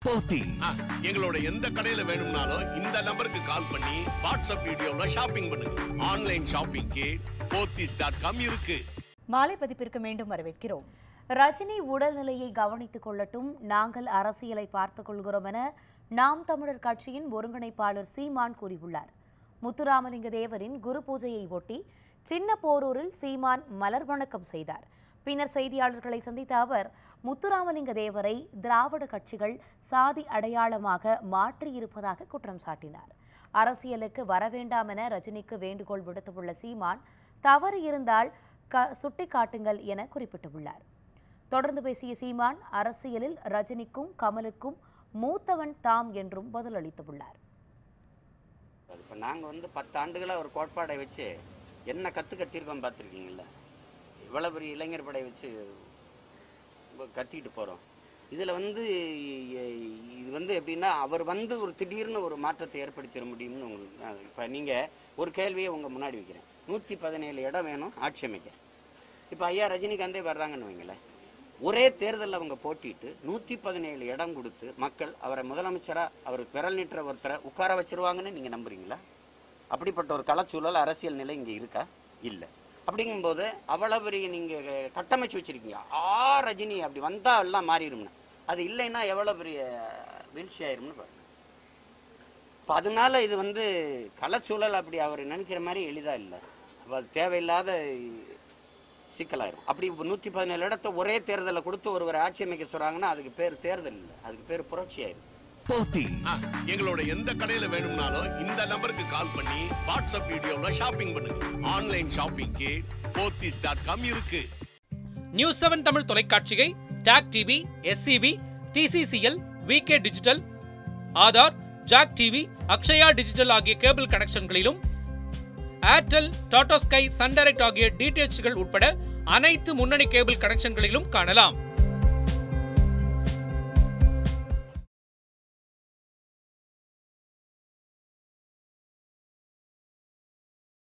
போத்தீஸ் எங்களோட எந்த கடையில வேணும்னாலும் இந்த நம்பருக்கு கால் பண்ணி வாட்ஸ்அப் வீடியோல ஷாப்பிங் பண்ணுங்க ஆன்லைன் ஷாப்பிங்க்கு போத்தீஸ் டாட் காம் இருக்கு மாலை பதிப்பிற்கு மீண்டும் வரவேற்கிறோம் ரஜினி உடல்நிலையை கவனித்துக் கொள்ளட்டும் நாங்கள் அரசியலை பார்த்துக் கொள்கிறோம் என நாம் தமிழர் கட்சியின் ஒருங்கிணைப்பாளர் சீமான் கூறியுள்ளார் முத்துராமலிங்க தேவரின் குரு பூஜையை ஒட்டி சின்ன போரூரில் சீமான் மலர் வணக்கம் செய்தார் பின்னர் செய்தியாளர்களை சந்தித்த அவர் முத்துராமலிங்க தேவரை திராவிட கட்சிகள் சாதி அடையாளமாக மாற்றியிருப்பதாக குற்றம் சாட்டினார் அரசியலுக்கு வரவேண்டாம் என ரஜினிக்கு வேண்டுகோள் விடுத்துள்ள சீமான் தவறு இருந்தால் க சுட்டிக்காட்டுங்கள் என குறிப்பிட்டுள்ளார் தொடர்ந்து பேசிய சீமான் அரசியலில் ரஜினிக்கும் கமலுக்கும் மூத்தவன் தாம் என்றும் பதிலளித்துள்ளார் இப்போ நாங்கள் வந்து பத்து ஆண்டுகளாக ஒரு கோட்பாடை வச்சு என்ன கற்று கத்திருக்கோம் பார்த்துருக்கீங்கள இவ்வளோ பெரிய இளைஞர் படை வச்சு இப்ப கத்திட்டு போகிறோம் இதில் வந்து இ- இது வந்து எப்படின்னா அவர் வந்து ஒரு திடீர்னு ஒரு மாற்றத்தை ஏற்படுத்திட முடியும்னு உங்களுக்கு இப்போ நீங்கள் ஒரு கேள்வியை உங்கள் முன்னாடி வைக்கிறேன் நூற்றி பதினேழு இடம் வேணும் ஆட்சி அமைக்க இப்போ ஐயா ரஜினிகாந்தே வர்றாங்கன்னு வைங்களேன் ஒரே தேர்தலில் அவங்க போட்டிட்டு நூற்றி பதினேழு இடம் கொடுத்து மக்கள் அவரை முதலமைச்சராக அவர் விரல் நீட்டுற ஒருத்தரை உட்கார வச்சிருவாங்கன்னு நீங்கள் நம்புறீங்களா அப்படிப்பட்ட ஒரு களச்சூழல் அரசியல் நிலை இங்கே இருக்கா இல்லை அப்படிங்கும்போது அவ்வளோ பெரிய நீங்கள் கட்டமைச்சு வச்சிருக்கீங்க ஆ ரஜினி அப்படி வந்தால் எல்லாம் மாறிடும்னு அது இல்லைன்னா எவ்வளோ பெரிய வீழ்ச்சி ஆயிரும்னு பாருங்க இப்போ அதனால இது வந்து களச்சூழல் அப்படி அவர் நினைக்கிற மாதிரி எளிதாக இல்லை அப்ப அது தேவையில்லாத சிக்கலாயிரும் அப்படி நூற்றி பதினேழு இடத்த ஒரே தேர்தலில் கொடுத்து ஒருவரை ஆட்சி அமைக்க சொல்கிறாங்கன்னா அதுக்கு பேர் தேர்தல் இல்லை அதுக்கு பேர் புரட்சி ஆயிரும் போத்தீஸ் எங்களோட எந்த கடையில வேணும்னாலும் இந்த நம்பருக்கு கால் பண்ணி வாட்ஸ்அப் வீடியோல ஷாப்பிங் பண்ணுங்க ஆன்லைன் ஷாப்பிங்க்கு போத்தீஸ் டாட் காம் இருக்கு நியூஸ் செவன் தமிழ் தொலைக்காட்சியை TAC TV SCV TCCL VK digital Aadhaar Jack TV Akshaya digital ஆகிய கேபிள் கனெக்ஷன்களிலும் Airtel Tata Sky Sun Direct ஆகிய டிடிஎச்கள் உட்பட அனைத்து முன்னணி கேபிள் கனெக்ஷன்களிலும் காணலாம்